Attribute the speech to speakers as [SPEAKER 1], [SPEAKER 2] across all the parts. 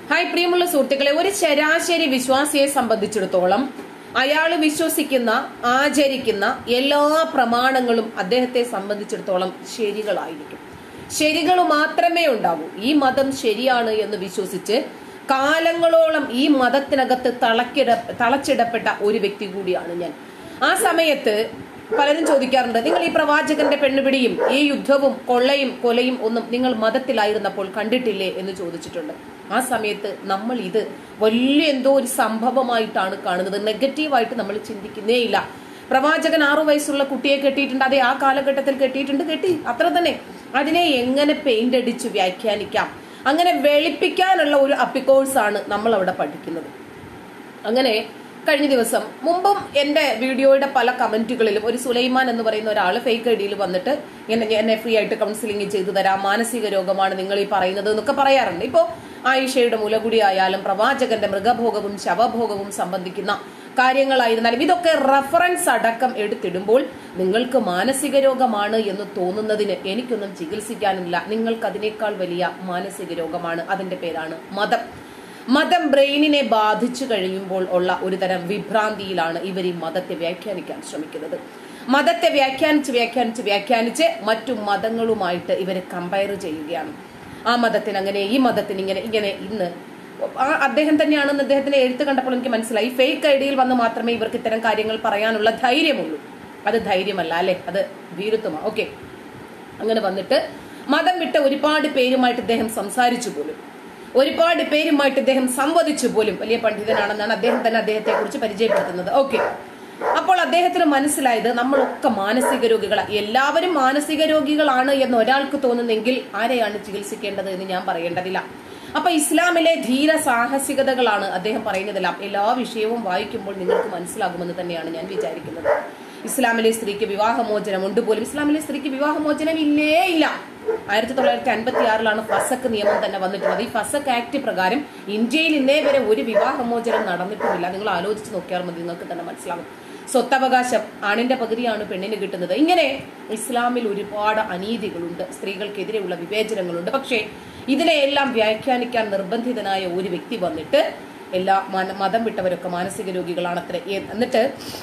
[SPEAKER 1] Hi പ്രിയമുള്ള സുഹൃത്തുക്കളെ ഒരു ശരാശരി വിശ്വാസിയെ സംബന്ധിച്ചിടത്തോളം അയാൾ വിശ്വസിക്കുന്ന ആചരിക്കുന്ന എല്ലാ പ്രമാണങ്ങളും അദ്ദേഹത്തെ സംബന്ധിച്ചിടത്തോളം ശരികളായിരിക്കും ശരികൾ മാത്രമേ ഉണ്ടാവൂ ഈ മതം ശരിയാണ് എന്ന് വിശ്വസിച്ച് കാലങ്ങളോളം ഈ മതത്തിനകത്ത് തളക്കിട തളച്ചിടപ്പെട്ട ഒരു വ്യക്തി കൂടിയാണ് ഞാൻ ആ സമയത്ത് പലരും ചോദിക്കാറുണ്ട് നിങ്ങൾ ഈ പ്രവാചകന്റെ പെണ്ണുപിടിയും ഈ യുദ്ധവും കൊള്ളയും കൊലയും ഒന്നും നിങ്ങൾ മതത്തിലായിരുന്നപ്പോൾ കണ്ടിട്ടില്ലേ എന്ന് ചോദിച്ചിട്ടുണ്ട് ആ സമയത്ത് നമ്മൾ ഇത് വലിയ എന്തോ ഒരു സംഭവമായിട്ടാണ് കാണുന്നത് നെഗറ്റീവായിട്ട് നമ്മൾ ചിന്തിക്കുന്നേ ഇല്ല പ്രവാചകൻ ആറു വയസ്സുള്ള കുട്ടിയെ കെട്ടിയിട്ടുണ്ട് അതെ ആ കാലഘട്ടത്തിൽ കെട്ടിയിട്ടുണ്ട് കെട്ടി അത്ര തന്നെ അതിനെ എങ്ങനെ പെയിന്റ് അടിച്ച് വ്യാഖ്യാനിക്കാം അങ്ങനെ വെളുപ്പിക്കാനുള്ള ഒരു അപ്പിക്കോഴ്സാണ് നമ്മൾ അവിടെ പഠിക്കുന്നത് അങ്ങനെ കഴിഞ്ഞ ദിവസം മുമ്പും എന്റെ വീഡിയോയുടെ പല കമന്റുകളിലും ഒരു സുലൈമാൻ എന്ന് പറയുന്ന ഒരാൾ ഫേക്ക് ഐ ഡിയിൽ വന്നിട്ട് എന്നെ എന്നെ ഫ്രീ ആയിട്ട് കൗൺസിലിംഗ് ചെയ്തു തരാം മാനസിക രോഗമാണ് നിങ്ങൾ ഈ പറയുന്നത് എന്നൊക്കെ പറയാറുണ്ട് ഇപ്പോൾ ആയിഷയുടെ മുലകുടി ആയാലും പ്രവാചകന്റെ മൃഗഭോഗവും ശവഭോഗവും സംബന്ധിക്കുന്ന കാര്യങ്ങളായിരുന്നാലും ഇതൊക്കെ റഫറൻസ് അടക്കം എടുത്തിടുമ്പോൾ നിങ്ങൾക്ക് മാനസിക രോഗമാണ് എന്ന് തോന്നുന്നതിന് എനിക്കൊന്നും ചികിത്സിക്കാനില്ല നിങ്ങൾക്ക് അതിനേക്കാൾ വലിയ മാനസിക രോഗമാണ് അതിന്റെ പേരാണ് മതം മതം ബ്രെയിനിനെ ബാധിച്ചു കഴിയുമ്പോൾ ഉള്ള ഒരു തരം വിഭ്രാന്തിയിലാണ് ഇവർ ഈ മതത്തെ വ്യാഖ്യാനിക്കാൻ ശ്രമിക്കുന്നത് മതത്തെ വ്യാഖ്യാനിച്ച് വ്യാഖ്യാനിച്ച് വ്യാഖ്യാനിച്ച് മറ്റു മതങ്ങളുമായിട്ട് ഇവരെ കമ്പയർ ചെയ്യുകയാണ് ആ മതത്തിന് അങ്ങനെ ഈ മതത്തിന് ഇങ്ങനെ ഇങ്ങനെ ഇന്ന് ആ അദ്ദേഹം തന്നെയാണെന്ന് അദ്ദേഹത്തിന്റെ എഴുത്ത് കണ്ടപ്പോൾ എനിക്ക് മനസ്സിലായി ഫേക്ക് ഐഡിയയിൽ വന്ന് മാത്രമേ ഇവർക്ക് ഇത്തരം കാര്യങ്ങൾ പറയാനുള്ള ധൈര്യമുള്ളൂ അത് ധൈര്യമല്ല അല്ലെ അത് ഭീരുത്വമാണ് ഓക്കെ അങ്ങനെ വന്നിട്ട് മതം വിട്ട ഒരുപാട് പേരുമായിട്ട് ഇദ്ദേഹം സംസാരിച്ചു പോലും ഒരുപാട് പേരുമായിട്ട് ഇദ്ദേഹം സംവദിച്ചു പോലും വലിയ പണ്ഡിതനാണെന്നാണ് അദ്ദേഹം തന്നെ അദ്ദേഹത്തെ കുറിച്ച് പരിചയപ്പെടുത്തുന്നത് ഓക്കെ അപ്പോൾ അദ്ദേഹത്തിന് മനസ്സിലായത് നമ്മളൊക്കെ മാനസിക രോഗികളാണ് എല്ലാവരും മാനസിക രോഗികളാണ് എന്ന് ഒരാൾക്ക് തോന്നുന്നെങ്കിൽ ആരെയാണ് ചികിത്സിക്കേണ്ടത് എന്ന് ഞാൻ പറയേണ്ടതില്ല അപ്പൊ ഇസ്ലാമിലെ ധീര സാഹസികതകളാണ് അദ്ദേഹം പറയുന്നതെല്ലാം എല്ലാ വിഷയവും വായിക്കുമ്പോൾ നിങ്ങൾക്ക് മനസ്സിലാകുമെന്ന് തന്നെയാണ് ഞാൻ വിചാരിക്കുന്നത് ഇസ്ലാമിലെ സ്ത്രീക്ക് വിവാഹമോചനം ഉണ്ട് പോലും ഇസ്ലാമിലെ സ്ത്രീക്ക് വിവാഹമോചനം ഇല്ലേ ഇല്ല ആയിരത്തി തൊള്ളായിരത്തി അൻപത്തി ആറിലാണ് ഫസക്ക് നിയമം തന്നെ വന്നിട്ടുള്ളത് ഈ ഫസക്ക് ആക്ട് പ്രകാരം ഇന്ത്യയിൽ ഇന്നേ വരെ ഒരു വിവാഹമോചനം നടന്നിട്ടുമില്ല നിങ്ങൾ ആലോചിച്ച് നോക്കിയാൽ മതി നിങ്ങൾക്ക് തന്നെ മനസ്സിലാകും സ്വത്തവകാശം ആണിന്റെ പകുതിയാണ് പെണ്ണിന് കിട്ടുന്നത് ഇങ്ങനെ ഇസ്ലാമിൽ ഒരുപാട് അനീതികളുണ്ട് സ്ത്രീകൾക്കെതിരെയുള്ള വിവേചനങ്ങളുണ്ട് പക്ഷേ ഇതിനെയെല്ലാം വ്യാഖ്യാനിക്കാൻ നിർബന്ധിതനായ ഒരു വ്യക്തി വന്നിട്ട് എല്ലാ മന- മതം വിട്ടവരൊക്കെ മാനസിക രോഗികളാണത്രേ എ- എന്നിട്ട്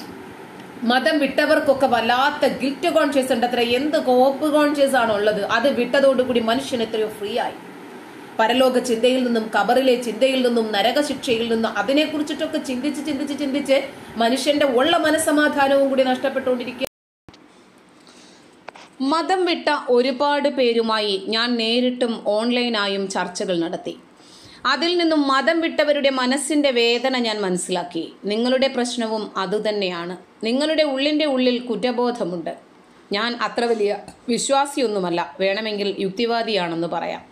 [SPEAKER 1] മതം വിട്ടവർക്കൊക്കെ വല്ലാത്ത ഗിൽറ്റ് കോൺഷ്യസ് ഉണ്ട് അത്ര എന്ത് കോപ്പ് കോൺഷ്യസ് ആണ് ഉള്ളത് അത് വിട്ടതോടുകൂടി മനുഷ്യൻ എത്രയോ ഫ്രീ ആയി പരലോക ചിന്തയിൽ നിന്നും കബറിലെ ചിന്തയിൽ നിന്നും നരകശിക്ഷയിൽ നിന്നും അതിനെ കുറിച്ചിട്ടൊക്കെ ചിന്തിച്ച് ചിന്തിച്ച് ചിന്തിച്ച് മനുഷ്യന്റെ ഉള്ള മനസമാധാനവും കൂടി നഷ്ടപ്പെട്ടുകൊണ്ടിരിക്കുക മതം വിട്ട ഒരുപാട് പേരുമായി ഞാൻ നേരിട്ടും ഓൺലൈനായും ചർച്ചകൾ നടത്തി അതിൽ നിന്നും മതം വിട്ടവരുടെ മനസ്സിൻ്റെ വേദന ഞാൻ മനസ്സിലാക്കി നിങ്ങളുടെ പ്രശ്നവും അതുതന്നെയാണ് നിങ്ങളുടെ ഉള്ളിൻ്റെ ഉള്ളിൽ കുറ്റബോധമുണ്ട് ഞാൻ അത്ര വലിയ വിശ്വാസിയൊന്നുമല്ല വേണമെങ്കിൽ യുക്തിവാദിയാണെന്ന് പറയാം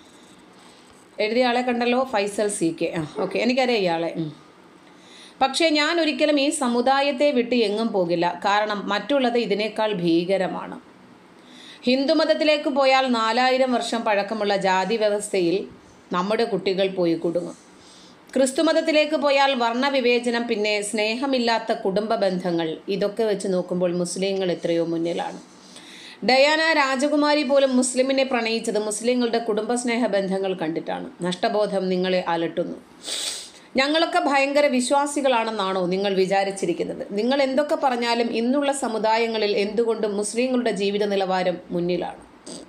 [SPEAKER 1] എഴുതിയ ആളെ കണ്ടല്ലോ ഫൈസൽ സി കെ ആ ഓക്കെ എനിക്കറിയാം ഇയാളെ ഉം. പക്ഷേ ഞാൻ ഒരിക്കലും ഈ സമുദായത്തെ വിട്ട് എങ്ങും പോകില്ല കാരണം മറ്റുള്ളത് ഇതിനേക്കാൾ ഭീകരമാണ് ഹിന്ദുമതത്തിലേക്ക് പോയാൽ നാലായിരം വർഷം പഴക്കമുള്ള ജാതി വ്യവസ്ഥയിൽ നമ്മുടെ കുട്ടികൾ പോയി കുടുങ്ങും ക്രിസ്തുമതത്തിലേക്ക് പോയാൽ വർണ്ണവിവേചനം പിന്നെ സ്നേഹമില്ലാത്ത കുടുംബ ബന്ധങ്ങൾ ഇതൊക്കെ വെച്ച് നോക്കുമ്പോൾ മുസ്ലിങ്ങൾ എത്രയോ മുന്നിലാണ് ഡയാന രാജകുമാരി പോലും മുസ്ലിമിനെ പ്രണയിച്ചത് മുസ്ലിങ്ങളുടെ കുടുംബസ്നേഹ ബന്ധങ്ങൾ കണ്ടിട്ടാണ് നഷ്ടബോധം നിങ്ങളെ അലട്ടുന്നു ഞങ്ങളൊക്കെ ഭയങ്കര വിശ്വാസികളാണെന്നാണോ നിങ്ങൾ വിചാരിച്ചിരിക്കുന്നത് നിങ്ങൾ എന്തൊക്കെ പറഞ്ഞാലും ഇന്നുള്ള സമുദായങ്ങളിൽ എന്തുകൊണ്ടും മുസ്ലിങ്ങളുടെ ജീവിത നിലവാരം മുന്നിലാണ്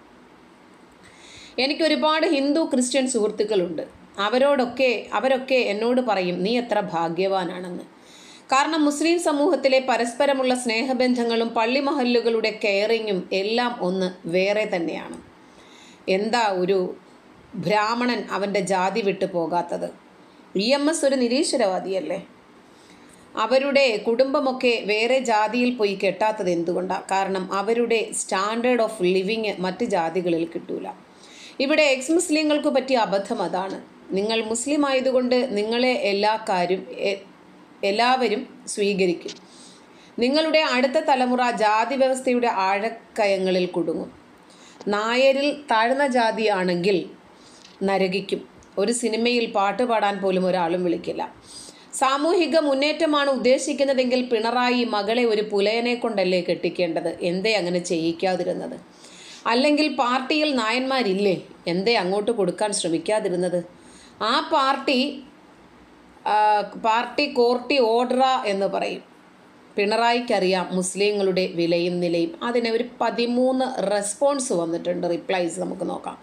[SPEAKER 1] എനിക്ക് ഒരുപാട് ഹിന്ദു ക്രിസ്ത്യൻ സുഹൃത്തുക്കളുണ്ട് അവരോടൊക്കെ അവരൊക്കെ എന്നോട് പറയും നീ എത്ര ഭാഗ്യവാനാണെന്ന് കാരണം മുസ്ലിം സമൂഹത്തിലെ പരസ്പരമുള്ള സ്നേഹബന്ധങ്ങളും പള്ളിമഹല്ലുകളുടെ കെയറിങ്ങും എല്ലാം ഒന്ന് വേറെ തന്നെയാണ് എന്താ ഒരു ബ്രാഹ്മണൻ അവൻ്റെ ജാതി വിട്ടു പോകാത്തത് ഇ എം എസ് ഒരു നിരീശ്വരവാദിയല്ലേ അവരുടെ കുടുംബമൊക്കെ വേറെ ജാതിയിൽ പോയി കെട്ടാത്തത് എന്തുകൊണ്ടാണ് കാരണം അവരുടെ സ്റ്റാൻഡേർഡ് ഓഫ് ലിവിങ് മറ്റ് ജാതികളിൽ കിട്ടൂല ഇവിടെ എക്സ് മുസ്ലിങ്ങൾക്ക് പറ്റിയ അബദ്ധം അതാണ് നിങ്ങൾ മുസ്ലിം ആയതുകൊണ്ട് നിങ്ങളെ എല്ലാ കാര്യം എ- എല്ലാവരും സ്വീകരിക്കും നിങ്ങളുടെ അടുത്ത തലമുറ ജാതി വ്യവസ്ഥയുടെ ആഴക്കയങ്ങളിൽ കുടുങ്ങും നായരിൽ താഴ്ന്ന ജാതിയാണെങ്കിൽ നരകിക്കും ഒരു സിനിമയിൽ പാട്ട് പാടാൻ പോലും ഒരാളും വിളിക്കില്ല സാമൂഹിക മുന്നേറ്റമാണ് ഉദ്ദേശിക്കുന്നതെങ്കിൽ പിണറായി മകളെ ഒരു പുലയനെ കൊണ്ടല്ലേ കെട്ടിക്കേണ്ടത് എന്തേ അങ്ങനെ ചെയ്യിക്കാതിരുന്നത് അല്ലെങ്കിൽ പാർട്ടിയിൽ നായന്മാരില്ലേ എന്തേ അങ്ങോട്ട് കൊടുക്കാൻ ശ്രമിക്കാതിരുന്നത് ആ പാർട്ടി ആ, പാർട്ടി കോർട്ടി ഓർഡറ എന്ന് പറയും പിണറായിക്കറിയാം മുസ്ലിങ്ങളുടെ വിലയും നിലയും അതിന് ഒരു പതിമൂന്ന് റെസ്പോൺസ് വന്നിട്ടുണ്ട് റിപ്ലൈസ് നമുക്ക് നോക്കാം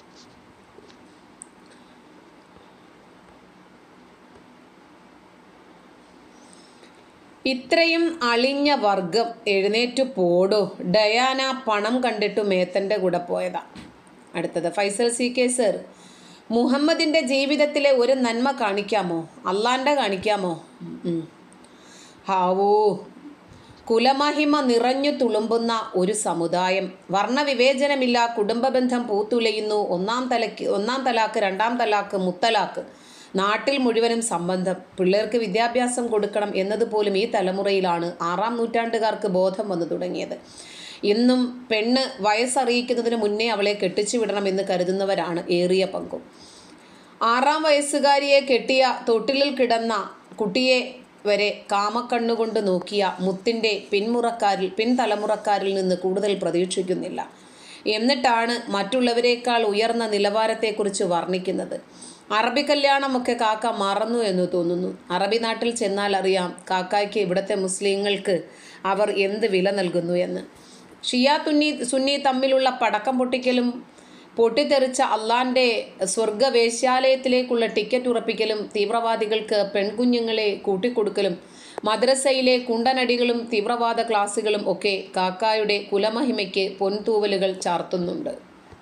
[SPEAKER 1] ഇത്രയും അളിഞ്ഞ വർഗം എഴുന്നേറ്റു പോടോ ഡയാന പണം കണ്ടിട്ട് മേത്തൻ്റെ കൂടെ പോയതാ അടുത്തത് ഫൈസൽ സി കെ സർ മുഹമ്മദിൻ്റെ ജീവിതത്തിലെ ഒരു നന്മ കാണിക്കാമോ അള്ളാൻ്റെ കാണിക്കാമോ ഉം. ഹാവൂ കുലമഹിമ നിറഞ്ഞു തുളുമ്പുന്ന ഒരു സമുദായം വർണ്ണവിവേചനമില്ല കുടുംബബന്ധം പൂത്തുലയുന്നു ഒന്നാം തലക്ക് ഒന്നാം തലാക്ക് രണ്ടാം തലാക്ക് മുത്തലാക്ക് നാട്ടിൽ മുഴുവനും സംബന്ധം പിള്ളേർക്ക് വിദ്യാഭ്യാസം കൊടുക്കണം എന്നതുപോലും ഈ തലമുറയിലാണ് ആറാം നൂറ്റാണ്ടുകാർക്ക് ബോധം വന്നു തുടങ്ങിയത് ഇന്നും പെണ്ണ് വയസ്സറിയിക്കുന്നതിന് മുന്നേ അവളെ കെട്ടിച്ചു വിടണം എന്ന് കരുതുന്നവരാണ് ഏറിയ പങ്കും ആറാം വയസ്സുകാരിയെ കെട്ടിയ തൊട്ടിലിൽ കിടന്ന കുട്ടിയെ വരെ കാമക്കണ്ണുകൊണ്ട് നോക്കിയ മുത്തിൻ്റെ പിന്മുറക്കാരിൽ പിൻതലമുറക്കാരിൽ നിന്ന് കൂടുതൽ പ്രതീക്ഷിക്കുന്നില്ല എന്നിട്ടാണ് മറ്റുള്ളവരെക്കാൾ ഉയർന്ന നിലവാരത്തെക്കുറിച്ച് വർണ്ണിക്കുന്നത് അറബി കല്യാണമൊക്കെ കാക്ക മറന്നു എന്ന് തോന്നുന്നു അറബി നാട്ടിൽ ചെന്നാൽ അറിയാം കാക്കായ്ക്ക് ഇവിടുത്തെ മുസ്ലിങ്ങൾക്ക് അവർ എന്ത് വില നൽകുന്നു എന്ന് ഷിയ തുന്നി സുന്നി തമ്മിലുള്ള പടക്കം പൊട്ടിക്കലും പൊട്ടിത്തെറിച്ച അള്ളാന്റെ സ്വർഗവേശ്യാലയത്തിലേക്കുള്ള ടിക്കറ്റ് ഉറപ്പിക്കലും തീവ്രവാദികൾക്ക് പെൺകുഞ്ഞുങ്ങളെ കൂട്ടിക്കൊടുക്കലും മദ്രസയിലെ കുണ്ടനടികളും തീവ്രവാദ ക്ലാസുകളും ഒക്കെ കാക്കായുടെ കുലമഹിമയ്ക്ക് പൊൻതൂവലുകൾ ചാർത്തുന്നുണ്ട്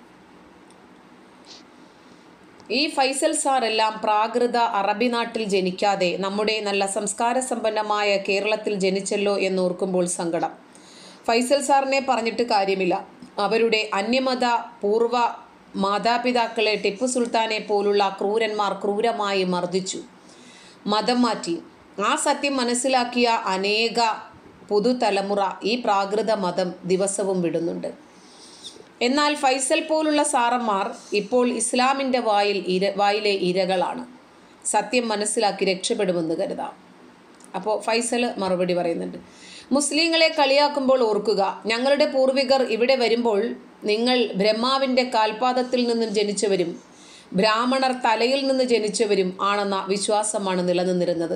[SPEAKER 1] ഈ ഫൈസൽ സാർ എല്ലാം പ്രാകൃത അറബി നാട്ടിൽ ജനിക്കാതെ നമ്മുടെ നല്ല സംസ്കാര സമ്പന്നമായ കേരളത്തിൽ ജനിച്ചല്ലോ എന്നോർക്കുമ്പോൾ സങ്കടം ഫൈസൽ സാറിനെ പറഞ്ഞിട്ട് കാര്യമില്ല അവരുടെ അന്യമത പൂർവ മാതാപിതാക്കളെ ടിപ്പു സുൽത്താനെ പോലുള്ള ക്രൂരന്മാർ ക്രൂരമായി മർദ്ദിച്ചു മതം മാറ്റി ആ സത്യം മനസ്സിലാക്കിയ അനേക പുതുതലമുറ ഈ പ്രാകൃത മതം ദിവസവും വിടുന്നുണ്ട് എന്നാൽ ഫൈസൽ പോലുള്ള സാറന്മാർ ഇപ്പോൾ ഇസ്ലാമിൻ്റെ വായിൽ ഇര വായിലെ ഇരകളാണ് സത്യം മനസ്സിലാക്കി രക്ഷപ്പെടുമെന്ന് കരുതാം അപ്പോൾ ഫൈസൽ മറുപടി പറയുന്നുണ്ട് മുസ്ലിങ്ങളെ കളിയാക്കുമ്പോൾ ഓർക്കുക ഞങ്ങളുടെ പൂർവികർ ഇവിടെ വരുമ്പോൾ നിങ്ങൾ ബ്രഹ്മാവിൻ്റെ കാൽപാദത്തിൽ നിന്നും ജനിച്ചവരും ബ്രാഹ്മണർ തലയിൽ നിന്ന് ജനിച്ചവരും ആണെന്ന വിശ്വാസമാണ് നിലനിന്നിരുന്നത്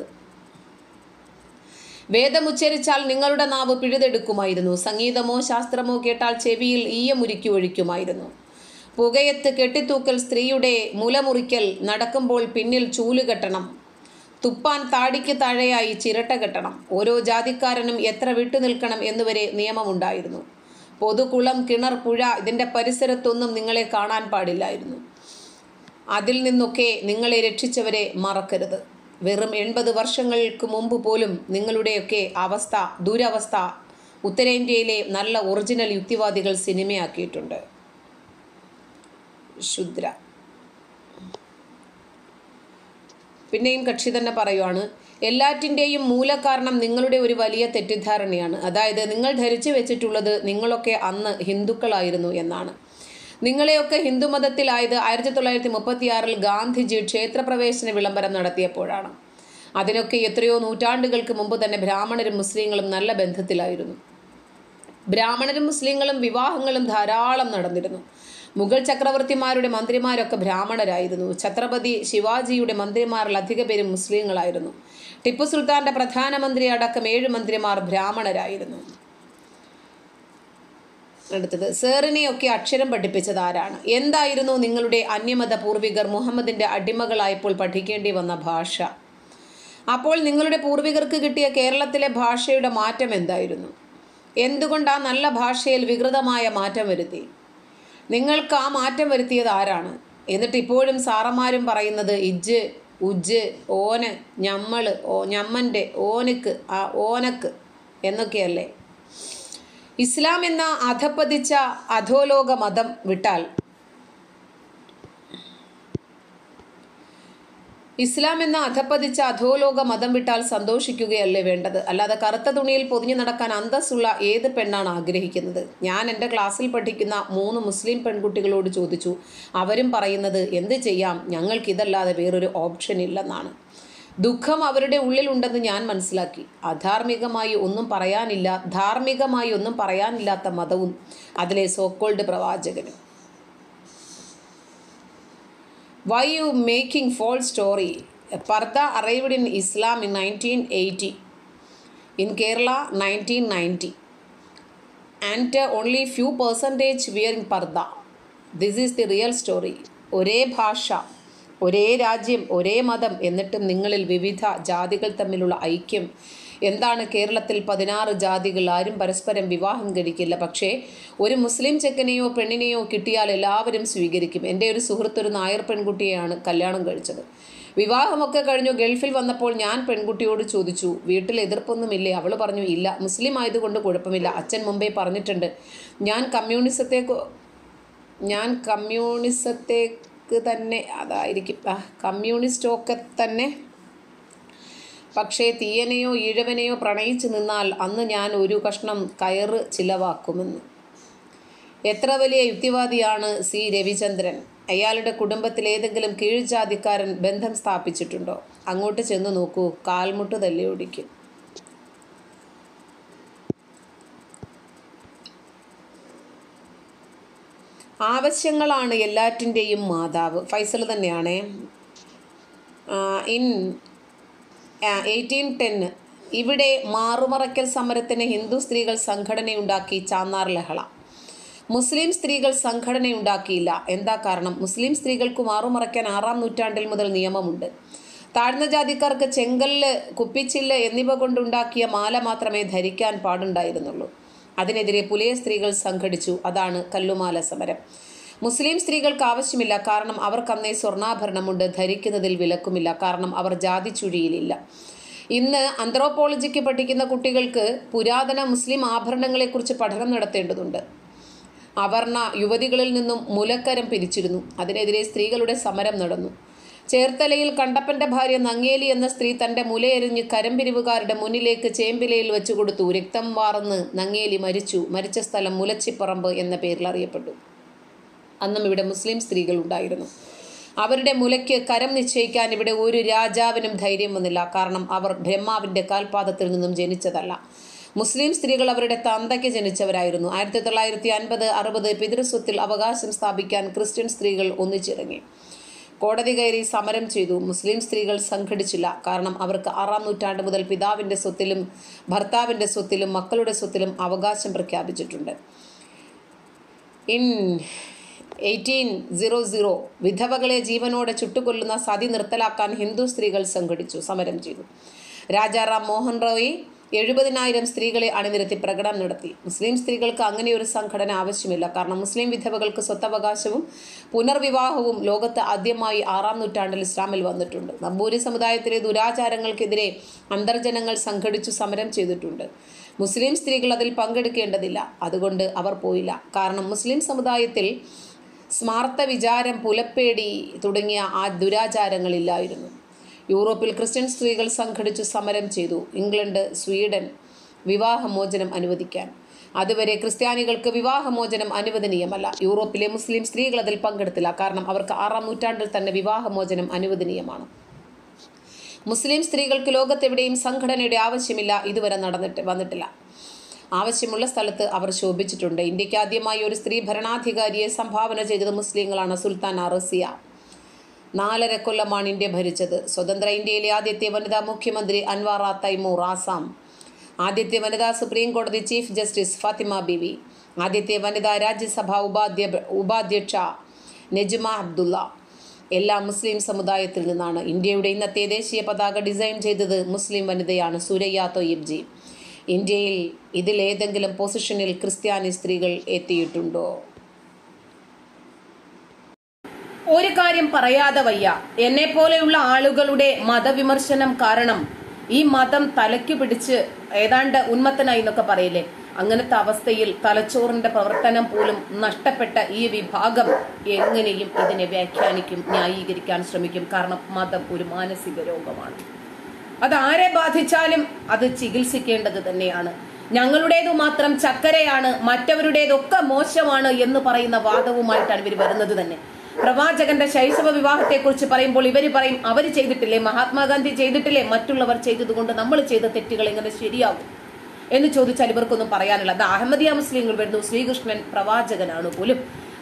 [SPEAKER 1] വേദമുച്ചരിച്ചാൽ നിങ്ങളുടെ നാവ് പിഴുതെടുക്കുമായിരുന്നു സംഗീതമോ ശാസ്ത്രമോ കേട്ടാൽ ചെവിയിൽ ഈയമുരുക്കി ഒഴിക്കുമായിരുന്നു പുകയത്ത് കെട്ടിത്തൂക്കൽ സ്ത്രീയുടെ മുലമുറിക്കൽ നടക്കുമ്പോൾ പിന്നിൽ ചൂല് കെട്ടണം തുപ്പാൻ താടിക്ക് താഴെയായി ചിരട്ട കെട്ടണം ഓരോ ജാതിക്കാരനും എത്ര വിട്ടുനിൽക്കണം എന്നുവരെ നിയമമുണ്ടായിരുന്നു പൊതുകുളം കിണർ പുഴ ഇതിൻ്റെ പരിസരത്തൊന്നും നിങ്ങളെ കാണാൻ പാടില്ലായിരുന്നു അതിൽ നിന്നൊക്കെ നിങ്ങളെ രക്ഷിച്ചവരെ മറക്കരുത് വെറും എൺപത് വർഷങ്ങൾക്ക് മുമ്പ് പോലും നിങ്ങളുടെയൊക്കെ അവസ്ഥ ദുരവസ്ഥ ഉത്തരേന്ത്യയിലെ നല്ല ഒറിജിനൽ യുക്തിവാദികൾ സിനിമയാക്കിയിട്ടുണ്ട് ശുദ്ര പിന്നെയും കക്ഷി തന്നെ പറയുവാണ് എല്ലാറ്റിൻ്റെയും മൂലകാരണം നിങ്ങളുടെ ഒരു വലിയ തെറ്റിദ്ധാരണയാണ് അതായത് നിങ്ങൾ ധരിച്ചു വെച്ചിട്ടുള്ളത് നിങ്ങളൊക്കെ അന്ന് ഹിന്ദുക്കളായിരുന്നു എന്നാണ് നിങ്ങളെയൊക്കെ ഹിന്ദുമതത്തിലായത് ആയിരത്തി തൊള്ളായിരത്തി മുപ്പത്തിയാറിൽ ഗാന്ധിജി ക്ഷേത്രപ്രവേശന വിളംബരം നടത്തിയപ്പോഴാണ് അതിനൊക്കെ എത്രയോ നൂറ്റാണ്ടുകൾക്ക് മുമ്പ് തന്നെ ബ്രാഹ്മണരും മുസ്ലിങ്ങളും നല്ല ബന്ധത്തിലായിരുന്നു ബ്രാഹ്മണരും മുസ്ലിങ്ങളും വിവാഹങ്ങളും ധാരാളം നടന്നിരുന്നു മുഗൾ ചക്രവർത്തിമാരുടെ മന്ത്രിമാരൊക്കെ ബ്രാഹ്മണരായിരുന്നു ഛത്രപതി ശിവാജിയുടെ മന്ത്രിമാരിൽ അധിക പേരും മുസ്ലിങ്ങളായിരുന്നു ടിപ്പു സുൽത്താന്റെ പ്രധാനമന്ത്രി അടക്കം ഏഴ് മന്ത്രിമാർ ബ്രാഹ്മണരായിരുന്നു അടുത്തത് സേറിനെയൊക്കെ അക്ഷരം പഠിപ്പിച്ചത് ആരാണ് എന്തായിരുന്നു നിങ്ങളുടെ അന്യമത പൂർവികർ മുഹമ്മദിന്റെ അടിമകളായപ്പോൾ പഠിക്കേണ്ടി വന്ന ഭാഷ അപ്പോൾ നിങ്ങളുടെ പൂർവികർക്ക് കിട്ടിയ കേരളത്തിലെ ഭാഷയുടെ മാറ്റം എന്തായിരുന്നു എന്തുകൊണ്ട് ആ നല്ല ഭാഷയിൽ വികൃതമായ മാറ്റം വരുത്തി നിങ്ങൾക്ക് ആ മാറ്റം വരുത്തിയത് ആരാണ് എന്നിട്ട് ഇപ്പോഴും സാറന്മാരും പറയുന്നത് ഇജ്ജ് ഉജ്ജ് ഓന് ഞമ്മള് ഓ ഞമ്മൻ്റെ ഓനുക്ക് ആ ഓനക്ക് എന്നൊക്കെയല്ലേ ഇസ്ലാം എന്ന അധപ്പതിച്ച അധോലോക മതം വിട്ടാൽ ഇസ്ലാം എന്ന അധപ്പതിച്ച അധോലോക മതം വിട്ടാൽ സന്തോഷിക്കുകയല്ലേ വേണ്ടത് അല്ലാതെ കറുത്ത തുണിയിൽ പൊതിഞ്ഞു നടക്കാൻ അന്തസ്സുള്ള ഏത് പെണ്ണാണ് ആഗ്രഹിക്കുന്നത് ഞാൻ എൻ്റെ ക്ലാസ്സിൽ പഠിക്കുന്ന മൂന്ന് മുസ്ലിം പെൺകുട്ടികളോട് ചോദിച്ചു അവരും പറയുന്നത് എന്ത് ചെയ്യാം ഞങ്ങൾക്കിതല്ലാതെ വേറൊരു ഓപ്ഷൻ ഇല്ലെന്നാണ് ദുഃഖം അവരുടെ ഉള്ളിലുണ്ടെന്ന് ഞാൻ മനസ്സിലാക്കി അധാർമികമായി ഒന്നും പറയാനില്ല ധാർമ്മികമായി ഒന്നും പറയാനില്ലാത്ത മതവും അതിലെ സോക്കോൾഡ് പ്രവാചകനും why you making fall story purdah arrived in Islam in nineteen eighty in Kerala nineteen ninety and only few percentage wearing purdah this is the real story ഒരേ ഭാഷ ഒരേ രാജ്യം ഒരേ മതം എന്നിട്ടും നിങ്ങളിൽ വിവിധ ജാതികൾ തമ്മിലുള്ള ഐക്യം എന്താണ് കേരളത്തിൽ പതിനാറ് ജാതികൾ ആരും പരസ്പരം വിവാഹം കഴിക്കില്ല പക്ഷേ ഒരു മുസ്ലിം ചെക്കനെയോ പെണ്ണിനെയോ കിട്ടിയാൽ എല്ലാവരും സ്വീകരിക്കും എൻ്റെ ഒരു സുഹൃത്ത് ഒരു നായർ പെൺകുട്ടിയെയാണ് കല്യാണം കഴിച്ചത് വിവാഹമൊക്കെ കഴിഞ്ഞു ഗൾഫിൽ വന്നപ്പോൾ ഞാൻ പെൺകുട്ടിയോട് ചോദിച്ചു വീട്ടിൽ എതിർപ്പൊന്നുമില്ലേ അവൾ പറഞ്ഞു ഇല്ല മുസ്ലിം ആയതുകൊണ്ട് കുഴപ്പമില്ല അച്ഛൻ മുമ്പേ പറഞ്ഞിട്ടുണ്ട് ഞാൻ കമ്മ്യൂണിസത്തെ ഞാൻ കമ്മ്യൂണിസത്തേക്ക് തന്നെ അതായിരിക്കും ആ കമ്മ്യൂണിസ്റ്റൊക്കെ തന്നെ പക്ഷേ തീയനെയോ ഈഴവനെയോ പ്രണയിച്ചു നിന്നാൽ അന്ന് ഞാൻ ഒരു കഷ്ണം കയറ് ചിലവാക്കുമെന്ന് എത്ര വലിയ യുക്തിവാദിയാണ് സി രവിചന്ദ്രൻ അയാളുടെ കുടുംബത്തിൽ ഏതെങ്കിലും കീഴ്ജാതിക്കാരൻ ബന്ധം സ്ഥാപിച്ചിട്ടുണ്ടോ അങ്ങോട്ട് ചെന്ന് നോക്കൂ കാൽമുട്ട് തല്ലി ഓടിക്കും ആവശ്യങ്ങളാണ് എല്ലാറ്റിൻ്റെയും മാതാവ് ഫൈസൽ തന്നെയാണേ ഇൻ എയ്റ്റീൻ ടെൻ ഇവിടെ മാറുമറയ്ക്കൽ സമരത്തിന് ഹിന്ദു സ്ത്രീകൾ സംഘടനയുണ്ടാക്കി ചാന്നാർ ലഹള മുസ്ലിം സ്ത്രീകൾ സംഘടനയുണ്ടാക്കിയില്ല എന്താ കാരണം മുസ്ലിം സ്ത്രീകൾക്ക് മാറുമറയ്ക്കാൻ ആറാം നൂറ്റാണ്ടിൽ മുതൽ നിയമമുണ്ട് താഴ്ന്ന ജാതിക്കാർക്ക് ചെങ്കല്ല് കുപ്പിച്ചില്ല് എന്നിവ കൊണ്ടുണ്ടാക്കിയ മാല മാത്രമേ ധരിക്കാൻ പാടുണ്ടായിരുന്നുള്ളൂ അതിനെതിരെ പുലയ സ്ത്രീകൾ സംഘടിച്ചു അതാണ് കല്ലുമാല സമരം മുസ്ലിം സ്ത്രീകൾക്ക് ആവശ്യമില്ല കാരണം അവർക്ക് അന്നേ സ്വർണ്ണാഭരണമുണ്ട് ധരിക്കുന്നതിൽ വിലക്കുമില്ല കാരണം അവർ ജാതി ചുഴിയിലില്ല ഇന്ന് അന്ത്രോപോളജിക്ക് പഠിക്കുന്ന കുട്ടികൾക്ക് പുരാതന മുസ്ലിം ആഭരണങ്ങളെക്കുറിച്ച് പഠനം നടത്തേണ്ടതുണ്ട് അവർണ യുവതികളിൽ നിന്നും മുലക്കരം പിരിച്ചിരുന്നു അതിനെതിരെ സ്ത്രീകളുടെ സമരം നടന്നു ചേർത്തലയിൽ കണ്ടപ്പന്റെ ഭാര്യ നങ്ങേലി എന്ന സ്ത്രീ തന്റെ മുലയെറിഞ്ഞ് കരംപിരിവുകാരുടെ മുന്നിലേക്ക് ചേമ്പിലയിൽ വെച്ചു കൊടുത്തു രക്തം വാർന്ന് നങ്ങേലി മരിച്ചു മരിച്ച സ്ഥലം മുലച്ചിപ്പറമ്പ് എന്ന പേരിൽ അറിയപ്പെട്ടു അന്നും ഇവിടെ മുസ്ലിം സ്ത്രീകൾ ഉണ്ടായിരുന്നു അവരുടെ മുലയ്ക്ക് കരം നിശ്ചയിക്കാൻ ഇവിടെ ഒരു രാജാവിനും ധൈര്യം വന്നില്ല കാരണം അവർ ബ്രഹ്മാവിന്റെ കാൽപാദത്തിൽ നിന്നും ജനിച്ചതല്ല മുസ്ലിം സ്ത്രീകൾ അവരുടെ തന്തയ്ക്ക് ജനിച്ചവരായിരുന്നു ആയിരത്തി തൊള്ളായിരത്തി അൻപത് അറുപത് പിതൃസ്വത്തിൽ അവകാശം സ്ഥാപിക്കാൻ ക്രിസ്ത്യൻ സ്ത്രീകൾ ഒന്നിച്ചിറങ്ങി കോടതി കയറി സമരം ചെയ്തു മുസ്ലിം സ്ത്രീകൾ സംഘടിച്ചില്ല കാരണം അവർക്ക് ആറാം നൂറ്റാണ്ട് മുതൽ പിതാവിൻ്റെ സ്വത്തിലും ഭർത്താവിൻ്റെ സ്വത്തിലും മക്കളുടെ സ്വത്തിലും അവകാശം പ്രഖ്യാപിച്ചിട്ടുണ്ട് ഇൻ എയ്റ്റീൻ സീറോ സീറോ വിധവകളെ ജീവനോടെ ചുട്ടുകൊല്ലുന്ന സതി നിർത്തലാക്കാൻ ഹിന്ദു സ്ത്രീകൾ സംഘടിച്ചു സമരം ചെയ്തു രാജാറാം മോഹൻ റോയ് എഴുപതിനായിരം സ്ത്രീകളെ അണിനിരത്തി പ്രകടനം നടത്തി മുസ്ലിം സ്ത്രീകൾക്ക് അങ്ങനെ ഒരു സംഘടന ആവശ്യമില്ല കാരണം മുസ്ലിം വിധവകൾക്ക് സ്വത്തവകാശവും പുനർവിവാഹവും ലോകത്ത് ആദ്യമായി ആറാം നൂറ്റാണ്ടിൽ ഇസ്ലാമിൽ വന്നിട്ടുണ്ട് നമ്പൂരി സമുദായത്തിലെ ദുരാചാരങ്ങൾക്കെതിരെ അന്തർജനങ്ങൾ സംഘടിച്ചു സമരം ചെയ്തിട്ടുണ്ട് മുസ്ലിം സ്ത്രീകൾ അതിൽ പങ്കെടുക്കേണ്ടതില്ല അതുകൊണ്ട് അവർ പോയില്ല കാരണം മുസ്ലിം സമുദായത്തിൽ സ്മാർത്ത വിചാരം പുലപ്പേടി തുടങ്ങിയ ആ ദുരാചാരങ്ങളില്ലായിരുന്നു യൂറോപ്പിൽ ക്രിസ്ത്യൻ സ്ത്രീകൾ സംഘടിച്ചു സമരം ചെയ്തു ഇംഗ്ലണ്ട് സ്വീഡൻ വിവാഹമോചനം അനുവദിക്കാൻ അതുവരെ ക്രിസ്ത്യാനികൾക്ക് വിവാഹമോചനം അനുവദനീയമല്ല യൂറോപ്പിലെ മുസ്ലിം സ്ത്രീകൾ അതിൽ പങ്കെടുത്തില്ല കാരണം അവർക്ക് ആറാം നൂറ്റാണ്ടിൽ തന്നെ വിവാഹമോചനം അനുവദനീയമാണ് മുസ്ലിം സ്ത്രീകൾക്ക് ലോകത്തെവിടെയും സംഘടനയുടെ ആവശ്യമില്ല ഇതുവരെ നടന്നിട്ട് വന്നിട്ടില്ല ആവശ്യമുള്ള സ്ഥലത്ത് അവർ ശോഭിച്ചിട്ടുണ്ട് ഇന്ത്യക്ക് ആദ്യമായി ഒരു സ്ത്രീ ഭരണാധികാരിയെ സംഭാവന ചെയ്തത് മുസ്ലിങ്ങളാണ് സുൽത്താൻ അറസിയ നാലര കൊല്ലമാണ് ഇന്ത്യ ഭരിച്ചത് സ്വതന്ത്ര ഇന്ത്യയിലെ ആദ്യത്തെ വനിതാ മുഖ്യമന്ത്രി അൻവാറ തൈമൂർ ആസാം ആദ്യത്തെ വനിതാ സുപ്രീം കോടതി ചീഫ് ജസ്റ്റിസ് ഫാത്തിമ ബിവി ആദ്യത്തെ വനിതാ രാജ്യസഭ ഉപാധ്യ ഉപാധ്യക്ഷ നെജ്മ അബ്ദുള്ള എല്ലാ മുസ്ലിം സമുദായത്തിൽ നിന്നാണ് ഇന്ത്യയുടെ ഇന്നത്തെ ദേശീയ പതാക ഡിസൈൻ ചെയ്തത് മുസ്ലിം വനിതയാണ് സുരയ്യ തൊയ്യബ് ജി ഇന്ത്യയിൽ ഇതിലേതെങ്കിലും പൊസിഷനിൽ ക്രിസ്ത്യാനി സ്ത്രീകൾ എത്തിയിട്ടുണ്ടോ ഒരു കാര്യം പറയാതെ വയ്യ എന്നെ പോലെയുള്ള ആളുകളുടെ മതവിമർശനം കാരണം ഈ മതം തലയ്ക്ക് പിടിച്ച് ഏതാണ്ട് ഉന്മത്തനായി എന്നൊക്കെ പറയില്ലേ അങ്ങനത്തെ അവസ്ഥയിൽ തലച്ചോറിന്റെ പ്രവർത്തനം പോലും നഷ്ടപ്പെട്ട ഈ വിഭാഗം എങ്ങനെയും ഇതിനെ വ്യാഖ്യാനിക്കും ന്യായീകരിക്കാൻ ശ്രമിക്കും കാരണം മതം ഒരു മാനസിക രോഗമാണ് അത് ആരെ ബാധിച്ചാലും അത് ചികിത്സിക്കേണ്ടത് തന്നെയാണ് ഞങ്ങളുടേതു മാത്രം ചക്കരയാണ് മറ്റവരുടേതൊക്കെ മോശമാണ് എന്ന് പറയുന്ന വാദവുമായിട്ടാണ് ഇവർ വരുന്നത് തന്നെ പ്രവാചകന്റെ ശൈശവ വിവാഹത്തെ കുറിച്ച് പറയുമ്പോൾ ഇവർ പറയും അവർ ചെയ്തിട്ടില്ലേ മഹാത്മാഗാന്ധി ചെയ്തിട്ടില്ലേ മറ്റുള്ളവർ ചെയ്തതുകൊണ്ട് നമ്മൾ ചെയ്ത തെറ്റുകൾ എങ്ങനെ ശരിയാകും എന്ന് ചോദിച്ചാൽ ഇവർക്കൊന്നും പറയാനില്ല അത് അഹമ്മദിയ മുസ്ലിങ്ങൾ വരുന്നു ശ്രീകൃഷ്ണൻ പ്രവാചകനാണ് പോലും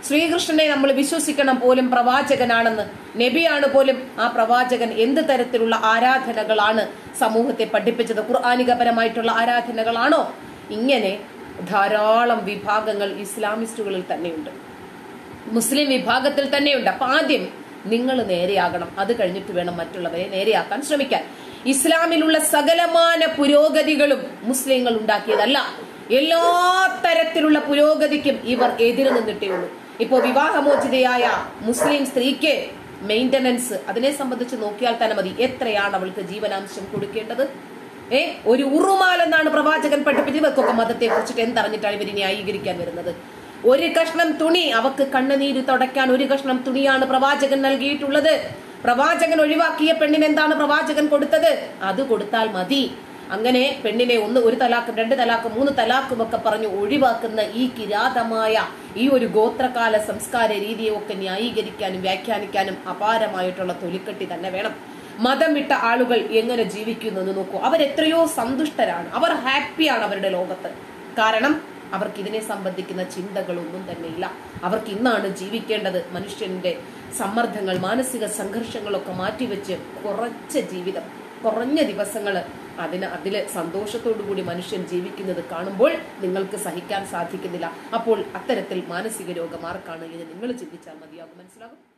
[SPEAKER 1] ശ്രീകൃഷ്ണനെ നമ്മൾ വിശ്വസിക്കണം പോലും പ്രവാചകനാണെന്ന് നബിയാണ് പോലും ആ പ്രവാചകൻ എന്ത് തരത്തിലുള്ള ആരാധനകളാണ് സമൂഹത്തെ പഠിപ്പിച്ചത് ഖുർആാനികപരമായിട്ടുള്ള ആരാധനകളാണോ ഇങ്ങനെ ധാരാളം വിഭാഗങ്ങൾ ഇസ്ലാമിസ്റ്റുകളിൽ തന്നെയുണ്ട് മുസ്ലിം വിഭാഗത്തിൽ തന്നെയുണ്ട് അപ്പൊ ആദ്യം നിങ്ങൾ നേരെയാകണം അത് കഴിഞ്ഞിട്ട് വേണം മറ്റുള്ളവരെ നേരെയാക്കാൻ ശ്രമിക്കാൻ ഇസ്ലാമിലുള്ള സകലമാന പുരോഗതികളും മുസ്ലിങ്ങൾ ഉണ്ടാക്കിയതല്ല എല്ലാ തരത്തിലുള്ള പുരോഗതിക്കും ഇവർ എതിര് നിന്നിട്ടേ ഉള്ളൂ ഇപ്പോ വിവാഹമോചിതയായ മുസ്ലിം സ്ത്രീക്ക് മെയിന്റനൻസ് അതിനെ സംബന്ധിച്ച് നോക്കിയാൽ തന്നെ മതി എത്രയാണ് അവൾക്ക് ജീവനാംശം കൊടുക്കേണ്ടത് ഏ ഒരു ഉറുമാൽ എന്നാണ് പ്രവാചകൻ പഠിപ്പിച്ചത് ഇവർക്കൊക്കെ മതത്തെ കുറിച്ചിട്ട് എന്തറിഞ്ഞിട്ടാണ് ഇവർ ന്യായീകരിക്കാൻ വരുന്നത് ഒരു കഷ്ണം തുണി അവക്ക് കണ്ണുനീര് തുടയ്ക്കാൻ ഒരു കഷ്ണം തുണിയാണ് പ്രവാചകൻ നൽകിയിട്ടുള്ളത് പ്രവാചകൻ ഒഴിവാക്കിയ പെണ്ണിന് എന്താണ് പ്രവാചകൻ കൊടുത്തത് അത് കൊടുത്താൽ മതി അങ്ങനെ പെണ്ണിനെ ഒന്ന് ഒരു തലാക്കും രണ്ട് തലാക്കും മൂന്ന് തലാക്കും ഒക്കെ പറഞ്ഞു ഒഴിവാക്കുന്ന ഈ കിരാതമായ ഈ ഒരു ഗോത്രകാല സംസ്കാര രീതിയെ ഒക്കെ ന്യായീകരിക്കാനും വ്യാഖ്യാനിക്കാനും അപാരമായിട്ടുള്ള തൊലിക്കെട്ടി തന്നെ വേണം മതം വിട്ട ആളുകൾ എങ്ങനെ ജീവിക്കുന്നു എന്ന് നോക്കൂ അവരെത്രയോ സന്തുഷ്ടരാണ് അവർ ഹാപ്പിയാണ് അവരുടെ ലോകത്ത് കാരണം അവർക്ക് ഇതിനെ സംബന്ധിക്കുന്ന ചിന്തകളൊന്നും തന്നെ ഇല്ല അവർക്ക് ഇന്നാണ് ജീവിക്കേണ്ടത് മനുഷ്യന്റെ സമ്മർദ്ദങ്ങൾ മാനസിക സംഘർഷങ്ങളൊക്കെ മാറ്റിവെച്ച് കുറച്ച ജീവിതം കുറഞ്ഞ ദിവസങ്ങൾ അതിന് അതില് സന്തോഷത്തോടു കൂടി മനുഷ്യൻ ജീവിക്കുന്നത് കാണുമ്പോൾ നിങ്ങൾക്ക് സഹിക്കാൻ സാധിക്കുന്നില്ല അപ്പോൾ അത്തരത്തിൽ മാനസിക രോഗം ആർക്കാണ് എന്ന് നിങ്ങൾ ചിന്തിച്ചാൽ മതിയാകും മനസ്സിലാകും